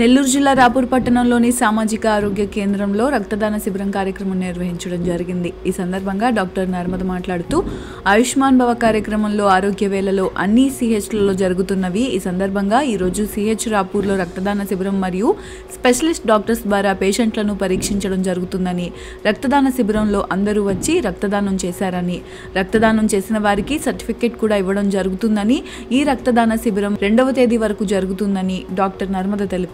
నెల్లూరు జిల్లా రాపూర్ పట్టణంలోని సామాజిక ఆరోగ్య కేంద్రంలో రక్తదాన శిబిరం కార్యక్రమం నిర్వహించడం జరిగింది ఈ సందర్భంగా డాక్టర్ నర్మద మాట్లాడుతూ ఆయుష్మాన్ భవ కార్యక్రమంలో ఆరోగ్య వేళలో అన్ని సిహెచ్లలో జరుగుతున్నవి ఈ సందర్భంగా ఈరోజు సిహెచ్ రాపూర్లో రక్తదాన శిబిరం మరియు స్పెషలిస్ట్ డాక్టర్స్ ద్వారా పేషెంట్లను పరీక్షించడం జరుగుతుందని రక్తదాన శిబిరంలో అందరూ వచ్చి రక్తదానం చేశారని రక్తదానం చేసిన వారికి సర్టిఫికేట్ కూడా ఇవ్వడం జరుగుతుందని ఈ రక్తదాన శిబిరం రెండవ తేదీ వరకు జరుగుతుందని డాక్టర్ నర్మద తెలిపారు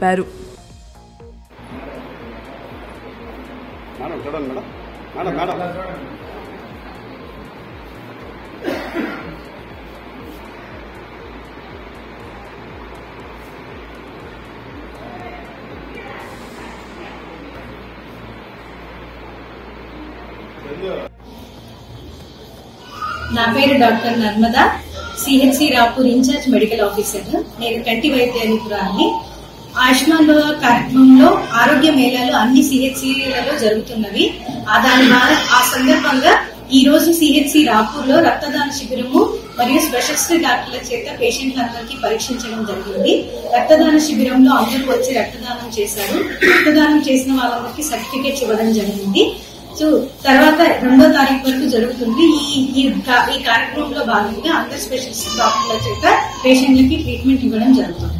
మేడం చూడండి మేడం మేడం మేడం నా పేరు doctor Narmada CHC Rapur incharge medical officer నేను కంటి వైద్యాధిపురాన్ని ఆయుష్మాన్ భవ కార్యక్రమంలో ఆరోగ్య మేళాలు అన్ని సిహెచ్సిలలో జరుగుతున్నవి ఆ దాని ద్వారా ఆ సందర్భంగా ఈ రోజు సిహెచ్సి రాపూర్ లో రక్తదాన శిబిరము మరియు స్పెషలిస్ట్ డాక్టర్ల చేత పేషెంట్లందరికీ పరీక్షించడం జరిగింది రక్తదాన శిబిరంలో అందరూ వచ్చి రక్తదానం చేశారు రక్తదానం చేసిన వాళ్ళందరికీ సర్టిఫికేట్స్ ఇవ్వడం జరిగింది సో తర్వాత రెండో తారీఖు వరకు జరుగుతుంది ఈ ఈ కా- ఈ కార్యక్రమంలో భాగంగా అందరు స్పెషలిస్ట్ డాక్టర్ల చేత పేషెంట్లకి ట్రీట్మెంట్ ఇవ్వడం జరుగుతుంది